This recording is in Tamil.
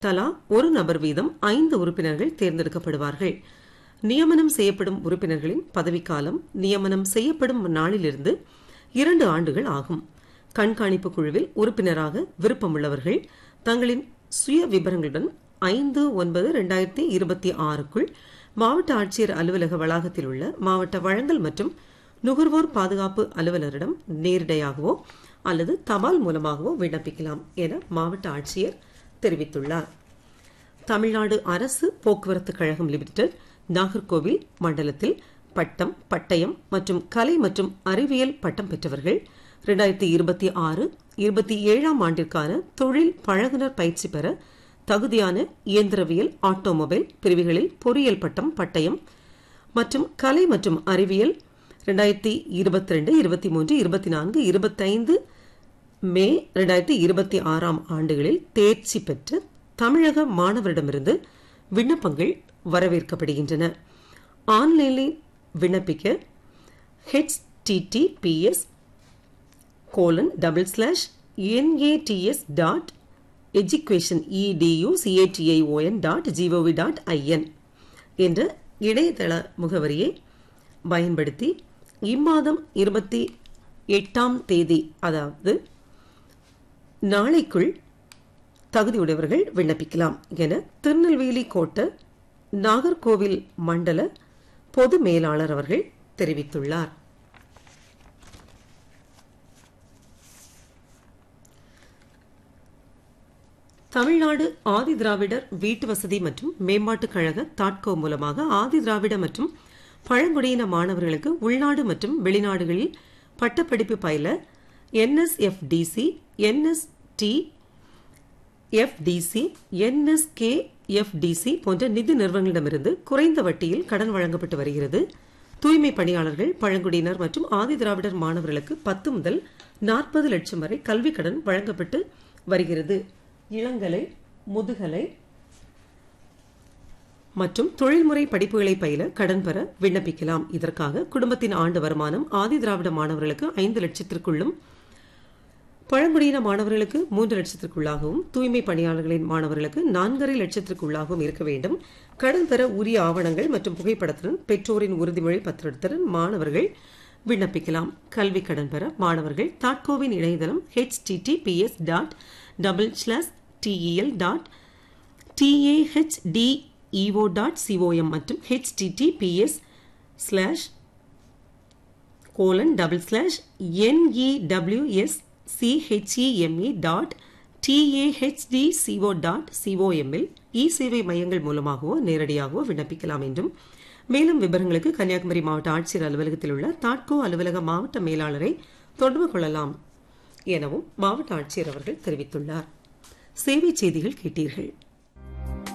தலா ஒரு நபர் வீதம் ஐந்து உறுப்பினர்கள் தேர்ந்தெடுக்கப்படுவார்கள் நியமனம் செய்யப்படும் உறுப்பினர்களின் பதவிக்காலம் நியமனம் செய்யப்படும் நாளிலிருந்து இரண்டு ஆண்டுகள் ஆகும் கண்காணிப்பு குழுவில் உறுப்பினராக விருப்பமுள்ளவர்கள் தங்களின் சுய விபரங்களுடன் ஐந்து ஒன்பது இரண்டாயிரத்தி இருபத்தி ஆறுக்குள் மாவட்ட ஆட்சியர் அலுவலக வளாகத்தில் உள்ள மாவட்ட வழங்கல் மற்றும் நுகர்வோர் பாதுகாப்பு அலுவலரிடம் நேரிடையாகவோ அல்லது தபால் மூலமாகவோ விண்ணப்பிக்கலாம் என மாவட்ட ஆட்சியர் தெரிவித்துள்ளார் தமிழ்நாடு அரசு போக்குவரத்து கழகம் லிமிடெட் நாகர்கோவில் மண்டலத்தில் பட்டம் பட்டயம் மற்றும் கலை மற்றும் அறிவியல் பட்டம் பெற்றவர்கள் இரண்டாயிரத்தி இருபத்தி ஆறு இருபத்தி ஏழாம் ஆண்டிற்கான தொழில் பழகுனர் பயிற்சி பெற தகுதியான இயந்திரவியல் ஆட்டோமொபைல் பிரிவுகளில் பொறியியல் பட்டம் பட்டயம் மற்றும் கலை மற்றும் அறிவியல் ரெண்டாயிரத்தி இருபத்தி ரெண்டு இருபத்தி மூன்று இருபத்தி நான்கு இருபத்தைந்து மே ரெண்டாயிரத்தி இருபத்தி ஆறாம் ஆண்டுகளில் தேர்ச்சி பெற்று தமிழக மாணவரிடமிருந்து விண்ணப்பங்கள் வரவேற்கப்படுகின்றன ஆன்லைனில் விண்ணப்பிக்க HTTPS colon double slash NATS dot education EDU CATION dot GOV dot IN என்ற இணையதள முகவரியை பயன்படுத்தி இம்மாதம் இருபத்தி எட்டாம் தேதி அதாவது நாளைக்குள் தகுதியுடையவர்கள் விண்ணப்பிக்கலாம் என திருநெல்வேலி கோட்ட நாகர்கோவில் மண்டல பொது மேலாளர் அவர்கள் தெரிவித்துள்ளார் தமிழ்நாடு ஆதி திராவிடர் வீட்டு வசதி மற்றும் மேம்பாட்டுக் கழக தாட்கோ மூலமாக ஆதி திராவிட மற்றும் பழங்குடியின மாணவர்களுக்கு உள்நாடு மற்றும் வெளிநாடுகளில் பட்டப்படிப்பு பயில NSFDC NST FDC NSK FDC போன்ற நிதி நிறுவனங்களிடமிருந்து குறைந்த வட்டியில் கடன் வழங்கப்பட்டு வருகிறது தூய்மை பணியாளர்கள் பழங்குடியினர் மற்றும் ஆதி திராவிடர் மாணவர்களுக்கு பத்து முதல் நாற்பது லட்சம் வரை கல்விக் கடன் வழங்கப்பட்டு வருகிறது இளங்கலை முதுகலை மற்றும் தொழில்முறை படிப்புகளை பயில கடன் பெற விண்ணப்பிக்கலாம் இதற்காக குடும்பத்தின் ஆண்டு வருமானம் ஆதி திராவிட மாணவர்களுக்கு ஐந்து லட்சத்திற்குள்ளும் பழங்குடியின மாணவர்களுக்கு மூன்று லட்சத்திற்குள்ளாகவும் தூய்மை பணியாளர்களின் மாணவர்களுக்கு நான்கரை லட்சத்திற்குள்ளாகவும் இருக்க வேண்டும் கடன் பெற உரிய ஆவணங்கள் மற்றும் புகைப்படத்துடன் பெற்றோரின் உறுதிமொழி பத்திரத்துடன் மாணவர்கள் விண்ணப்பிக்கலாம் கல்வி கடன் பெற மாணவர்கள் தாட்கோவின் இணையதளம் HTTPS dot double slash TEL dot TAHDCO dot COM மற்றும் HTTPS slash colon double slash NEWS CHEME dot TAHDCO dot சிஓஎம்மில் இ சேவை மையங்கள் மூலமாகவோ நேரடியாகவோ விண்ணப்பிக்கலாம் என்றும் மேலும் விவரங்களுக்கு கன்னியாகுமரி மாவட்ட ஆட்சியர் அலுவலகத்தில் உள்ள தாட்கோ அலுவலக மாவட்ட மேலாளரை தொடர்பு கொள்ளலாம் எனவும் மாவட்ட ஆட்சியர் அவர்கள் தெரிவித்துள்ளார் சேவை செய்திகள் கேட்டீர்கள்